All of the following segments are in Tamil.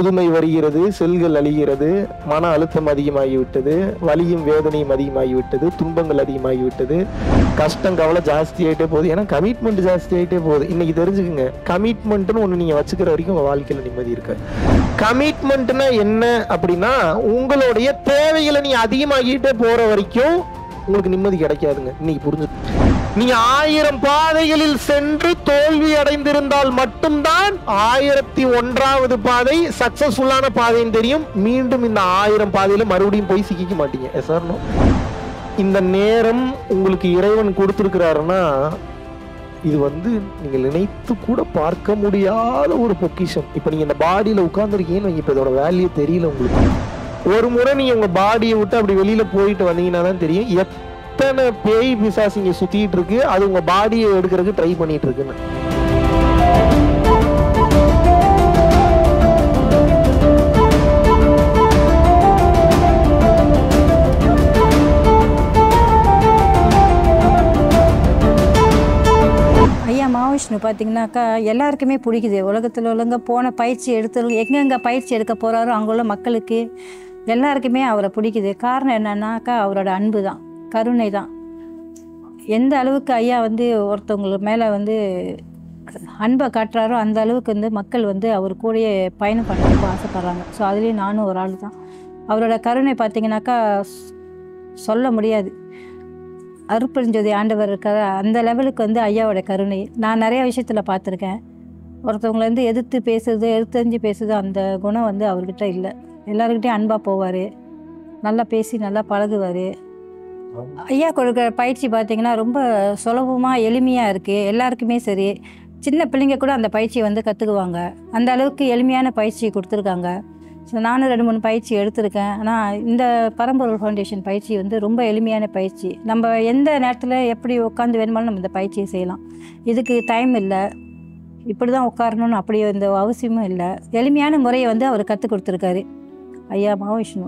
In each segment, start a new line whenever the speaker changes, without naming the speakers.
முதுமை வருகிறது செல்கள் அழிகிறது மன அழுத்தம் அதிகமாகிவிட்டது வலியும் வேதனையும் அதிகமாகிவிட்டது துன்பங்கள் அதிகமாகிவிட்டது கஷ்டம் கவலை ஜாஸ்தி ஆகிட்டே போகுது ஏன்னா கமிட்மெண்ட் ஜாஸ்தி ஆகிட்டே போகுது இன்னைக்கு தெரிஞ்சுக்குங்க கமிட்மெண்ட்னு ஒன்று நீங்கள் வச்சுக்கிற வரைக்கும் உங்கள் வாழ்க்கையில் நிம்மதி இருக்கு கமிட்மெண்ட்னா என்ன அப்படின்னா உங்களுடைய தேவைகளை நீ அதிகமாகிட்டே போற வரைக்கும் உங்களுக்கு நிம்மதி கிடைக்காதுங்க இன்னைக்கு புரிஞ்சு நீ ஆயிரம் பாதைகளில் சென்று தோல்வி அடைந்திருந்தால் மட்டும்தான் ஆயிரத்தி ஒன்றாவது பாதை சக்சஸ்ஃபுல்லான பாதைன்னு தெரியும் மீண்டும் இந்த ஆயிரம் பாதையில மறுபடியும் போய் சிக்கிக்க மாட்டீங்க எஸ் சார் இந்த நேரம் உங்களுக்கு இறைவன் கொடுத்துருக்கிறாருன்னா இது வந்து நீங்க நினைத்து கூட பார்க்க முடியாத ஒரு பொக்கிஷம் இப்ப நீங்க இந்த பாடியில உட்கார்ந்துருக்கீங்கன்னு இப்ப இதோட வேல்யூ தெரியல உங்களுக்கு ஒரு முறை நீங்க உங்க பாடியை விட்டு அப்படி வெளியில போயிட்டு வந்தீங்கன்னா தான் தெரியும் எத்தனை பேய் பிசாசு இங்க சுத்திட்டு இருக்கு அது உங்க பாடியை எடுக்கிறதுக்கு ட்ரை பண்ணிட்டு இருக்குன்னு
ஐயா மகாவிஷ்ணு பார்த்தீங்கன்னாக்கா எல்லாருக்குமே பிடிக்குது உலகத்தில் உள்ளவங்க போன பயிற்சி எடுத்து எங்கெங்கே பயிற்சி எடுக்க போகிறாரோ அங்கே உள்ள மக்களுக்கு எல்லாருக்குமே அவரை பிடிக்குது காரணம் என்னன்னாக்கா அவரோட அன்பு தான் கருணை தான் எந்த அளவுக்கு ஐயா வந்து ஒருத்தவங்க மேலே வந்து அன்பை காட்டுறாரோ அந்த அளவுக்கு வந்து மக்கள் வந்து அவர் கூடயே பயணம் பண்ண ரொம்ப ஆசைப்பட்றாங்க ஸோ அதுலேயும் நானும் ஒரு ஆள் தான் அவரோட கருணை பார்த்தீங்கன்னாக்கா ஸ்- சொல்ல முடியாது அருப்பெருஞ்சோதி ஆண்டவர் இருக்கிற அந்த லெவலுக்கு வந்து ஐயாவோட கருணை நான் நிறைய விஷயத்தில் பார்த்துருக்கேன் ஒருத்தவங்களை வந்து எதிர்த்து பேசுறது எதிர்த்தறிஞ்சு பேசுறது அந்த குணம் வந்து அவர்கிட்ட இல்லை எல்லாருக்கிட்டையும் அன்பாக போவார் நல்லா பேசி நல்லா பழகுவார் ஐயா கொடுக்குற பயிற்சி பார்த்தீங்கன்னா ரொம்ப சுலபமாக எளிமையாக இருக்குது எல்லாருக்குமே சரி சின்ன பிள்ளைங்க கூட அந்த பயிற்சியை வந்து கற்றுக்குவாங்க அந்த அளவுக்கு எளிமையான பயிற்சி கொடுத்துருக்காங்க ஸோ நானும் ரெண்டு மூணு பயிற்சி எடுத்திருக்கேன் ஆனால் இந்த பரம்பொருள் ஃபவுண்டேஷன் பயிற்சி வந்து ரொம்ப எளிமையான பயிற்சி நம்ம எந்த நேரத்தில் எப்படி உட்காந்து வேணுமாலும் நம்ம இந்த பயிற்சியை செய்யலாம் இதுக்கு டைம் இல்லை இப்படி தான் உட்காரணும்னு அப்படி எந்த அவசியமும் இல்லை எளிமையான முறையை வந்து அவர் கற்றுக் கொடுத்துருக்காரு ஐயா மகாவிஷ்ணு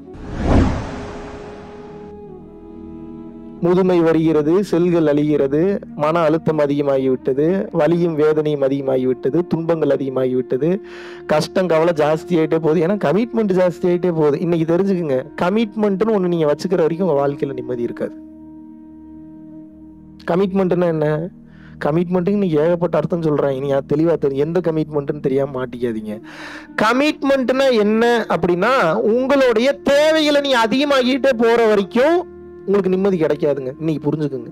முதுமை வருகிறது செல்கள் அழிகிறது மன அழுத்தம் அதிகமாகிவிட்டது வலியும் வேதனையும் அதிகமாகிவிட்டது துன்பங்கள் அதிகமாகிவிட்டது கஷ்டம் கவலை ஜாஸ்தி ஆகிட்டே போகுது ஏன்னா கமிட்மெண்ட் ஜாஸ்தி ஆகிட்டே போகுது இன்னைக்கு தெரிஞ்சுக்குங்க கமிட்மெண்ட்னு ஒன்று நீங்கள் வச்சுக்கிற வரைக்கும் உங்கள் வாழ்க்கையில் நிம்மதி இருக்காது கமிட்மெண்ட்னா என்ன கமிட்மெண்ட்டுக்கு நீ ஏகப்பட்ட அர்த்தம் சொல்கிறேன் நீ அது தெளிவாக தெரியும் எந்த கமிட்மெண்ட்டுன்னு தெரியாமல் மாட்டிக்காதீங்க கமிட்மெண்ட்னா என்ன அப்படின்னா உங்களுடைய தேவைகளை நீ அதிகமாகிட்டே போகிற வரைக்கும் உங்களுக்கு நிம்மதி கிடைக்காதுங்க இன்னைக்கு புரிஞ்சுக்குங்க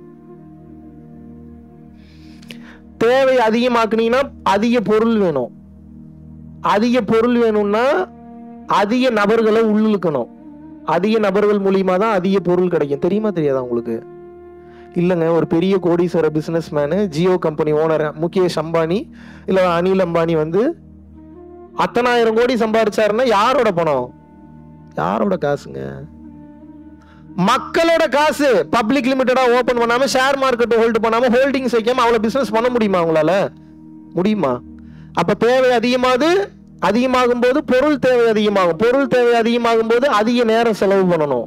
தேவை அதிகமாக்குனீங்கன்னா அதிக பொருள் வேணும் அதிக பொருள் வேணும்னா அதிக நபர்களை உள்ளிழுக்கணும் அதிக நபர்கள் மூலியமா தான் அதிக பொருள் கிடைக்கும் தெரியுமா தெரியாதா உங்களுக்கு இல்லைங்க ஒரு பெரிய கோடீஸ்வர business man Jio company owner Mukesh Ambani இல்லை அனில் அம்பானி வந்து அத்தனாயிரம் கோடி சம்பாதிச்சாருன்னா யாரோட பணம் யாரோட காசுங்க மக்களோட காசு பப்ளிக் லிமிட்டடா ஓபன் பண்ணாம ஷேர் மார்க்கெட் ஹோல்டு பண்ணாம ஹோல்டிங்ஸ் வைக்காம அவ்வளவு பிசினஸ் பண்ண முடியுமா உங்களால முடியுமா அப்ப தேவை அதிகமாகுது அதிகமாகும் போது பொருள் தேவை அதிகமாகும் பொருள் தேவை அதிகமாகும் போது அதிக நேரம் செலவு பண்ணணும்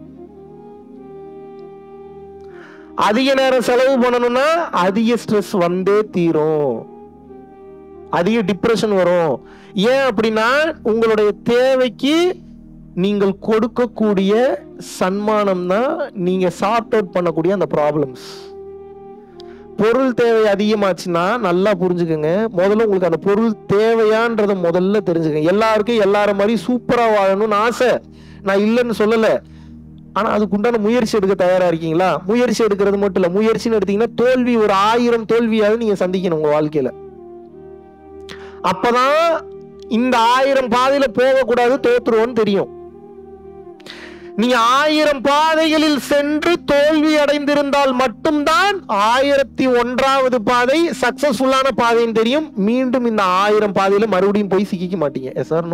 அதிக நேரம் செலவு பண்ணணும்னா அதிக ஸ்ட்ரெஸ் வந்தே தீரும் அதிக டிப்ரெஷன் வரும் ஏன் அப்படின்னா உங்களுடைய தேவைக்கு நீங்கள் கொடுக்கக்கூடிய சன்மானம் தான் நீங்க சார்ட் அவுட் பண்ணக்கூடிய அந்த ப்ராப்ளம்ஸ் பொருள் தேவை அதிகமாச்சுன்னா நல்லா புரிஞ்சுக்கோங்க முதல்ல உங்களுக்கு அந்த பொருள் தேவையான்றத முதல்ல தெரிஞ்சுக்கங்க எல்லாருக்கும் எல்லார மாதிரி சூப்பரா வாழணும்னு ஆசை நான் இல்லைன்னு சொல்லல ஆனா அதுக்கு உண்டான முயற்சி எடுக்க தயாரா இருக்கீங்களா முயற்சி எடுக்கிறது மட்டும் இல்ல முயற்சின்னு எடுத்தீங்கன்னா தோல்வி ஒரு ஆயிரம் தோல்வியாவது நீங்க சந்திக்கணும் உங்க வாழ்க்கையில அப்பதான் இந்த ஆயிரம் பாதையில போகக்கூடாது தோத்துருவோன்னு தெரியும் நீங்க ஆயிரம் பாதைகளில் சென்று தோல்வி அடைந்திருந்தால் மட்டும்தான் ஆயிரத்தி ஒன்றாவது பாதை சக்சஸ்ஃபுல்லான பாதைன்னு தெரியும் மீண்டும் இந்த ஆயிரம் பாதையில மறுபடியும் போய் சிக்கிக்க மாட்டீங்க எஸ் சார் நோ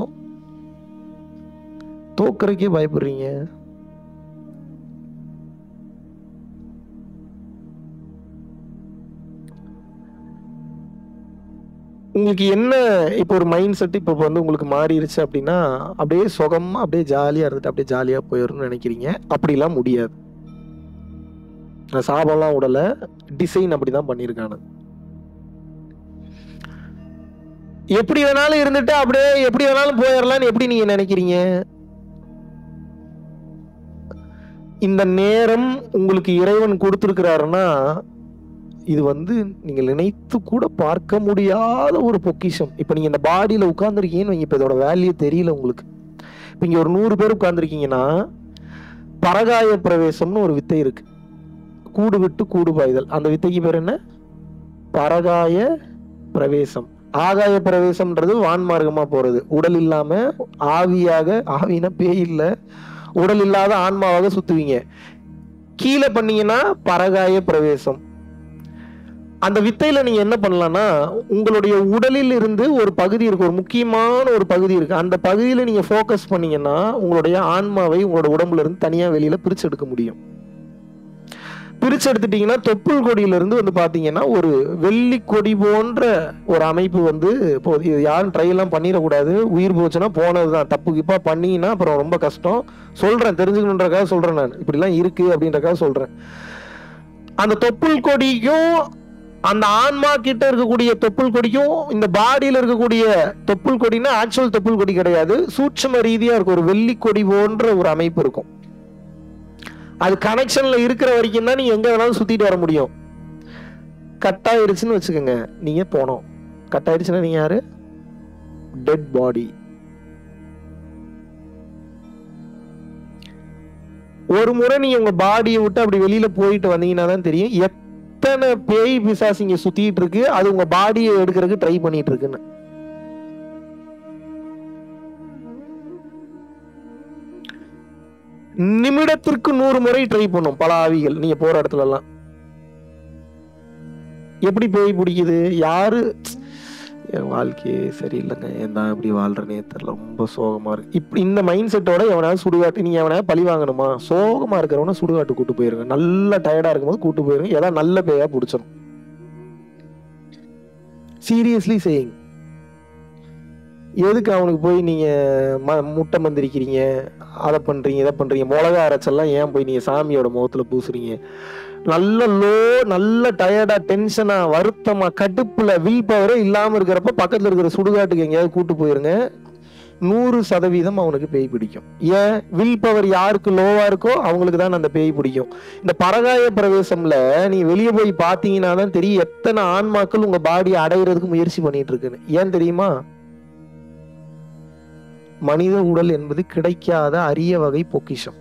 தோக்கறக்கே பயப்படுறீங்க உங்களுக்கு என்ன இப்போ ஒரு மைண்ட் செட் இப்போ வந்து உங்களுக்கு மாறிடுச்சு அப்படின்னா அப்படியே சுகமா அப்படியே ஜாலியா இருந்துட்டு அப்படியே ஜாலியா போயிடணும்னு நினைக்கிறீங்க அப்படிலாம் முடியாது நான் சாபம்லாம் விடல டிசைன் அப்படிதான் பண்ணியிருக்கானு எப்படி வேணாலும் இருந்துட்டு அப்படியே எப்படி வேணாலும் போயிடலாம்னு எப்படி நீங்க நினைக்கிறீங்க இந்த நேரம் உங்களுக்கு இறைவன் கொடுத்துருக்கிறாருன்னா இது வந்து நீங்க நினைத்து கூட பார்க்க முடியாத ஒரு பொக்கிஷம் இப்ப நீங்க இந்த பாடியில உட்கார்ந்துருக்கீங்கன்னு வைங்க இப்ப இதோட வேல்யூ தெரியல உங்களுக்கு இப்ப இங்க ஒரு நூறு பேர் உட்கார்ந்துருக்கீங்கன்னா பரகாய பிரவேசம்னு ஒரு வித்தை இருக்கு கூடு விட்டு கூடு பாய்தல் அந்த வித்தைக்கு பேர் என்ன பரகாய பிரவேசம் ஆகாய பிரவேசம்ன்றது வான்மார்க்கமா போறது உடல் இல்லாம ஆவியாக ஆவினா பேய் இல்ல உடல் இல்லாத ஆன்மாவாக சுத்துவீங்க கீழே பண்ணீங்கன்னா பரகாய பிரவேசம் அந்த வித்தையில நீங்க என்ன பண்ணலாம்னா உங்களுடைய உடலில் இருந்து ஒரு பகுதி இருக்கு ஒரு முக்கியமான ஒரு பகுதி இருக்கு அந்த பகுதியில நீங்க ஃபோக்கஸ் பண்ணீங்கன்னா உங்களுடைய ஆன்மாவை உங்களோட உடம்புல இருந்து தனியா வெளியில பிரிச்சு எடுக்க முடியும் பிரிச்சு எடுத்துட்டீங்கன்னா தொப்புள் கொடியில இருந்து வந்து பாத்தீங்கன்னா ஒரு வெள்ளி கொடி போன்ற ஒரு அமைப்பு வந்து இப்போ இது யாரும் ட்ரை எல்லாம் பண்ணிடக்கூடாது உயிர் போச்சுன்னா போனதுதான் தப்பு கிப்பா பண்ணீங்கன்னா அப்புறம் ரொம்ப கஷ்டம் சொல்றேன் தெரிஞ்சுக்கணுன்றக்காக சொல்றேன் நான் இப்படிலாம் இருக்கு அப்படின்றக்காக சொல்றேன் அந்த தொப்புள் கொடிக்கும் அந்த ஆன்மா கிட்ட இருக்கக்கூடிய தொப்புள் கொடிக்கும் இந்த பாடியில இருக்கக்கூடிய தொப்புள் கொடினா ஆக்சுவல் தொப்புள் கொடி கிடையாது சூட்சும ரீதியா இருக்கும் ஒரு வெள்ளி கொடி போன்ற ஒரு அமைப்பு இருக்கும் அது கனெக்ஷன்ல இருக்கிற வரைக்கும் தான் நீங்க எங்க வேணாலும் சுத்திட்டு வர முடியும் கட் ஆயிருச்சுன்னு வச்சுக்கோங்க நீங்க போனோம் கட் ஆயிருச்சுன்னா நீங்க யாரு டெட் பாடி ஒரு முறை நீங்க உங்க பாடியை விட்டு அப்படி வெளியில போயிட்டு வந்தீங்கன்னா தான் தெரியும் எத்தனை பேய் பிசாசு இங்க சுத்திட்டு இருக்கு அது உங்க பாடியை எடுக்கிறதுக்கு ட்ரை பண்ணிட்டு இருக்குன்னு நிமிடத்திற்கு நூறு முறை ட்ரை பண்ணும் பல ஆவிகள் நீங்க போற இடத்துல எல்லாம் எப்படி பேய் பிடிக்குது யாரு என் வாழ்க்கையே சரியில்லைங்க ஏன் தான் இப்படி வாழ்றேனே தெரியல ரொம்ப சோகமா இருக்கு இப்படி இந்த மைண்ட் செட்டோட எவனாவது சுடுகாட்டு நீங்க எவனாவது பழி வாங்கணுமா சோகமா இருக்கிறவன சுடுகாட்டு கூட்டு போயிருங்க நல்லா டயர்டா இருக்கும்போது கூட்டு போயிருங்க ஏதாவது நல்ல பேயா பிடிச்சிடும் சீரியஸ்லி சேயிங் எதுக்கு அவனுக்கு போய் நீங்க ம முட்டை மந்திரிக்கிறீங்க அதை பண்றீங்க இதை பண்றீங்க மிளகா அரைச்செல்லாம் ஏன் போய் நீங்க சாமியோட முகத்துல பூசுறீங்க நல்ல லோ நல்ல டயர்டா டென்ஷனா வருத்தமா கடுப்புல வில் பவரே இல்லாம இருக்கிறப்ப பக்கத்துல இருக்கிற சுடுகாட்டுக்கு எங்கேயாவது கூட்டு போயிருங்க நூறு சதவீதம் அவனுக்கு பேய் பிடிக்கும் ஏன் வில் பவர் யாருக்கு லோவா இருக்கோ அவங்களுக்கு தான் அந்த பேய் பிடிக்கும் இந்த பரகாய பிரவேசம்ல நீ வெளியே போய் பாத்தீங்கன்னா தான் தெரியும் எத்தனை ஆன்மாக்கள் உங்க பாடியை அடையிறதுக்கு முயற்சி பண்ணிட்டு இருக்குன்னு ஏன் தெரியுமா மனித உடல் என்பது கிடைக்காத அரிய வகை பொக்கிஷம்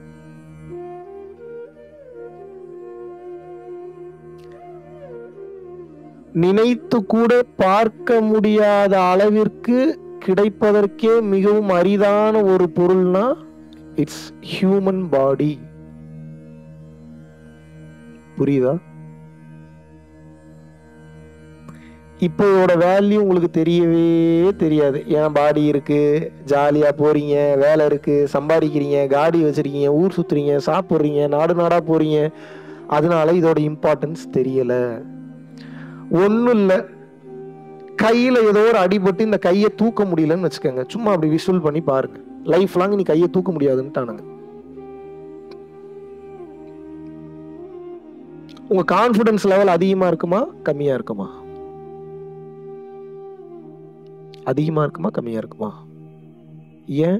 நினைத்து கூட பார்க்க முடியாத அளவிற்கு கிடைப்பதற்கே மிகவும் அரிதான ஒரு பொருள்னா இட்ஸ் ஹியூமன் பாடி புரியுதா இப்போ இதோட வேல்யூ உங்களுக்கு தெரியவே தெரியாது ஏன் பாடி இருக்கு ஜாலியா போறீங்க வேலை இருக்கு சம்பாதிக்கிறீங்க காடி வச்சிருக்கீங்க ஊர் சுத்துறீங்க சாப்பிட்றீங்க நாடு நாடா போறீங்க அதனால இதோட இம்பார்ட்டன்ஸ் தெரியல ஒன்றும் இல்லை கையில் ஏதோ ஒரு அடிபட்டு இந்த கையை தூக்க முடியலன்னு வச்சுக்கோங்க சும்மா அப்படி விஷுவல் பண்ணி பாருங்க லைஃப் லாங் நீ கையை தூக்க முடியாதுன்ட்டானுங்க உங்க கான்ஃபிடன்ஸ் லெவல் அதிகமா இருக்குமா கம்மியா இருக்குமா அதிகமா இருக்குமா கம்மியா இருக்குமா ஏன்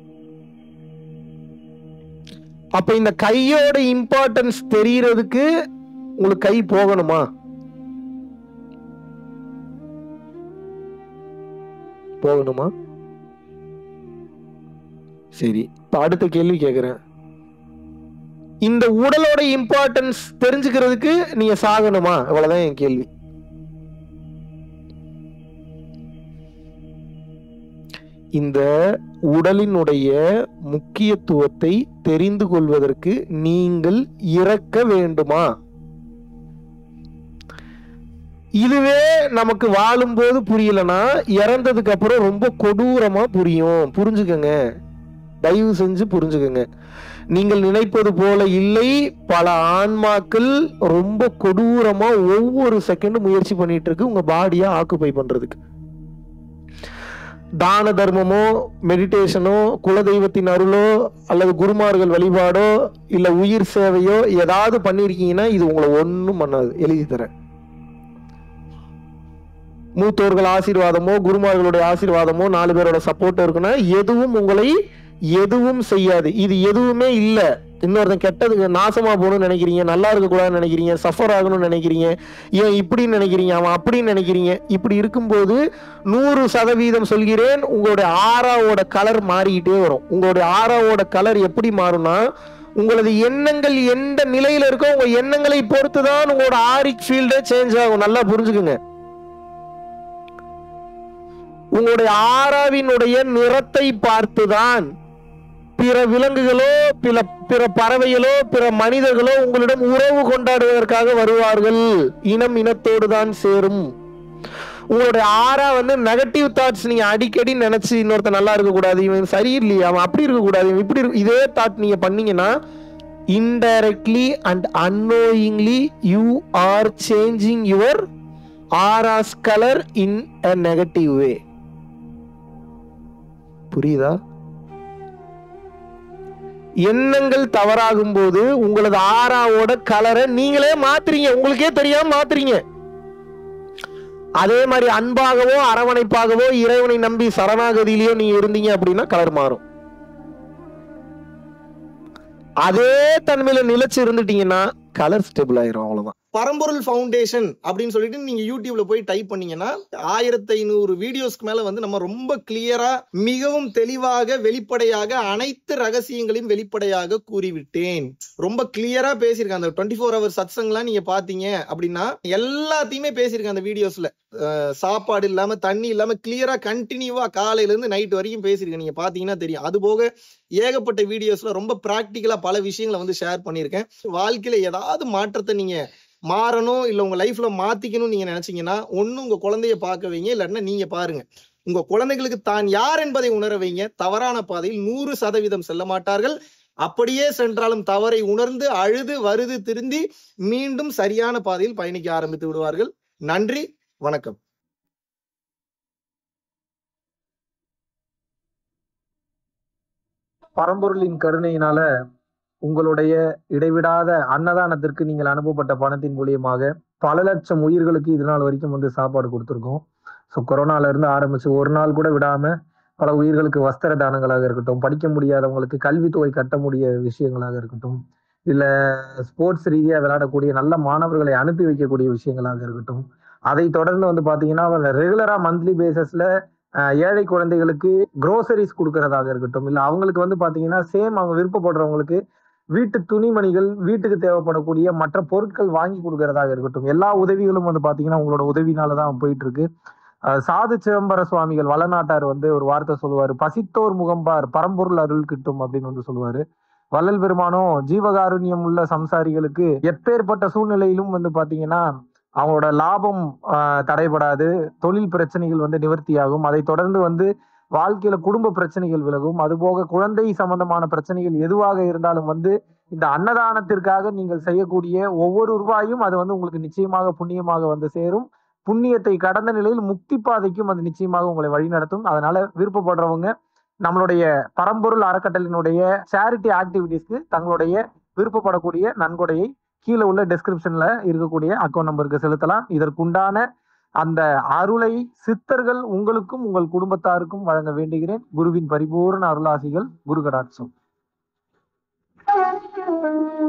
அப்ப இந்த கையோட இம்பார்ட்டன்ஸ் தெரியறதுக்கு உங்களுக்கு கை போகணுமா போகணுமா சரி இப்ப அடுத்த கேள்வி கேக்குறேன் இந்த உடலோட இம்பார்ட்டன்ஸ் தெரிஞ்சுக்கிறதுக்கு நீங்க சாகணுமா இவ்வளவுதான் என் கேள்வி இந்த உடலினுடைய முக்கியத்துவத்தை தெரிந்து கொள்வதற்கு நீங்கள் இறக்க வேண்டுமா இதுவே நமக்கு வாழும்போது புரியலனா இறந்ததுக்கு அப்புறம் ரொம்ப கொடூரமா புரியும் புரிஞ்சுக்கங்க தயவு செஞ்சு புரிஞ்சுக்கங்க நீங்கள் நினைப்பது போல இல்லை பல ஆன்மாக்கள் ரொம்ப கொடூரமா ஒவ்வொரு செகண்டும் முயற்சி பண்ணிட்டு இருக்கு உங்க பாடியை ஆக்குப்பை பண்றதுக்கு தான தர்மமோ மெடிடேஷனோ குலதெய்வத்தின் அருளோ அல்லது குருமார்கள் வழிபாடோ இல்ல உயிர் சேவையோ ஏதாவது பண்ணிருக்கீங்கன்னா இது உங்களை ஒன்றும் பண்ணாது எழுதி தரேன் மூத்தோர்கள் ஆசீர்வாதமோ குருமார்களுடைய ஆசீர்வாதமோ நாலு பேரோட சப்போர்ட் இருக்குன்னா எதுவும் உங்களை எதுவும் செய்யாது இது எதுவுமே இல்ல இன்னொருத்தன் கெட்டதுக்கு நாசமா போகணும்னு நினைக்கிறீங்க நல்லா இருக்கக்கூடாதுன்னு நினைக்கிறீங்க சஃபர் ஆகணும்னு நினைக்கிறீங்க ஏன் இப்படின்னு நினைக்கிறீங்க அவன் அப்படின்னு நினைக்கிறீங்க இப்படி இருக்கும்போது நூறு சதவீதம் சொல்கிறேன் உங்களுடைய ஆறாவோட கலர் மாறிக்கிட்டே வரும் உங்களுடைய ஆறாவோட கலர் எப்படி மாறும்னா உங்களது எண்ணங்கள் எந்த நிலையில இருக்கோ உங்க எண்ணங்களை பொறுத்து தான் உங்களோட ஆரிக் ஃபீல்டே சேஞ்ச் ஆகும் நல்லா புரிஞ்சுக்குங்க உங்களுடைய ஆறாவினுடைய நிறத்தை பார்த்துதான் பிற விலங்குகளோ பிற பிற பறவைகளோ பிற மனிதர்களோ உங்களிடம் உறவு கொண்டாடுவதற்காக வருவார்கள் இனம் இனத்தோடு தான் சேரும் உங்களுடைய ஆறா வந்து நெகட்டிவ் தாட்ஸ் நீங்க அடிக்கடி நினைச்சு இன்னொருத்த நல்லா இருக்க கூடாது இவன் சரியில்லையே அவன் அப்படி இருக்க கூடாது இவன் இப்படி இருக்கு இதே தாட் நீங்க பண்ணீங்கன்னா indirectly and unknowingly you are changing your aura's colour in a negative way புரியுதா எண்ணங்கள் தவறாகும் போது உங்களது ஆறாவோட கலரை நீங்களே மாத்துறீங்க உங்களுக்கே தெரியாம மாத்துறீங்க அதே மாதிரி அன்பாகவோ அரவணைப்பாகவோ இறைவனை நம்பி சரணாகதியிலயோ நீங்க இருந்தீங்க அப்படின்னா கலர் மாறும் அதே தன்மையில நிலைச்சு இருந்துட்டீங்கன்னா கலர் ஸ்டெபிள் ஆயிரும் அவ்வளவுதான்
பரம்பொருள் ஃபவுண்டேஷன் அப்படின்னு சொல்லிட்டு நீங்க யூடியூப்ல போய் டைப் பண்ணீங்கன்னா ஆயிரத்தி ஐநூறு வீடியோஸ்க்கு மேல வந்து நம்ம ரொம்ப கிளியரா மிகவும் தெளிவாக வெளிப்படையாக அனைத்து ரகசியங்களையும் வெளிப்படையாக கூறிவிட்டேன் ரொம்ப கிளியரா பேசியிருக்கேன் அந்த டுவெண்ட்டி ஃபோர் ஹவர் சத்சங்லாம் நீங்க பாத்தீங்க அப்படின்னா எல்லாத்தையுமே பேசியிருக்கேன் அந்த வீடியோஸ்ல அஹ் சாப்பாடு இல்லாம தண்ணி இல்லாம கிளியரா கண்டினியூவா காலையில இருந்து நைட் வரைக்கும் பேசியிருக்கேன் நீங்க பாத்தீங்கன்னா தெரியும் அது போக ஏகப்பட்ட வீடியோஸ்ல ரொம்ப பிராக்டிக்கலா பல விஷயங்களை வந்து ஷேர் பண்ணியிருக்கேன் வாழ்க்கையில ஏதாவது மாற்றத்தை நீங்க மாறணும் இல்ல உங்க லைஃப்ல மாத்திக்கணும்னு நீங்க நினைச்சீங்கன்னா ஒண்ணு உங்க குழந்தைய பார்க்க வைங்க இல்லைன்னா நீங்க பாருங்க உங்க குழந்தைகளுக்கு தான் யார் என்பதை உணர வைங்க தவறான பாதையில் நூறு சதவீதம் செல்ல மாட்டார்கள் அப்படியே சென்றாலும் தவறை உணர்ந்து அழுது வருது திருந்தி மீண்டும் சரியான பாதையில் பயணிக்க ஆரம்பித்து விடுவார்கள் நன்றி வணக்கம்
பரம்பொருளின் கருணையினால உங்களுடைய இடைவிடாத அன்னதானத்திற்கு நீங்கள் அனுப்பப்பட்ட பணத்தின் மூலியமாக பல லட்சம் உயிர்களுக்கு இது நாள் வரைக்கும் வந்து சாப்பாடு கொடுத்துருக்கோம் ஸோ கொரோனால இருந்து ஆரம்பிச்சு ஒரு நாள் கூட விடாம பல உயிர்களுக்கு வஸ்திர தானங்களாக இருக்கட்டும் படிக்க முடியாதவங்களுக்கு கல்வித்தொகை கட்ட முடிய விஷயங்களாக இருக்கட்டும் இல்ல ஸ்போர்ட்ஸ் ரீதியா விளையாடக்கூடிய நல்ல மாணவர்களை அனுப்பி வைக்கக்கூடிய விஷயங்களாக இருக்கட்டும் அதை தொடர்ந்து வந்து பாத்தீங்கன்னா ரெகுலரா மந்த்லி பேசிஸ்ல ஏழை குழந்தைகளுக்கு க்ரோசரிஸ் கொடுக்கறதாக இருக்கட்டும் இல்ல அவங்களுக்கு வந்து பாத்தீங்கன்னா சேம் அவங்க விருப்பப்படுறவங்களுக்கு வீட்டு துணிமணிகள் வீட்டுக்கு தேவைப்படக்கூடிய மற்ற பொருட்கள் வாங்கி கொடுக்கறதாக இருக்கட்டும் எல்லா உதவிகளும் வந்து பாத்தீங்கன்னா உங்களோட உதவினால தான் போயிட்டு இருக்கு அஹ் சாது சிதம்பர சுவாமிகள் வளநாட்டார் வந்து ஒரு வார்த்தை சொல்லுவாரு பசித்தோர் முகம்பார் பரம்பொருள் அருள் கிட்டும் அப்படின்னு வந்து சொல்லுவாரு வள்ளல் பெருமானும் ஜீவகாருண்யம் உள்ள சம்சாரிகளுக்கு எப்பேற்பட்ட சூழ்நிலையிலும் வந்து பாத்தீங்கன்னா அவங்களோட லாபம் ஆஹ், தடைபடாது தொழில் பிரச்சனைகள் வந்து நிவர்த்தியாகும் அதை தொடர்ந்து வந்து வாழ்க்கையில குடும்ப பிரச்சனைகள் விலகும் அதுபோக குழந்தை சம்பந்தமான பிரச்சனைகள் எதுவாக இருந்தாலும் வந்து இந்த அன்னதானத்திற்காக நீங்கள் செய்யக்கூடிய ஒவ்வொரு ரூபாயும் அது வந்து உங்களுக்கு நிச்சயமாக புண்ணியமாக வந்து சேரும் புண்ணியத்தை கடந்த நிலையில் முக்தி பாதைக்கும் அது நிச்சயமாக உங்களை வழிநடத்தும் அதனால விருப்பப்படுறவங்க நம்மளுடைய பரம்பொருள் அறக்கட்டளினுடைய சேரிட்டி ஆக்டிவிட்டீஸ்க்கு தங்களுடைய விருப்பப்படக்கூடிய நன்கொடையை கீழே உள்ள டெஸ்கிரிப்ஷன்ல இருக்கக்கூடிய அக்கௌண்ட் நம்பருக்கு செலுத்தலாம் இதற்குண்டான அந்த அருளை சித்தர்கள் உங்களுக்கும் உங்கள் குடும்பத்தாருக்கும் வழங்க வேண்டுகிறேன் குருவின் பரிபூர்ண அருளாசிகள் குரு கடாட்சம்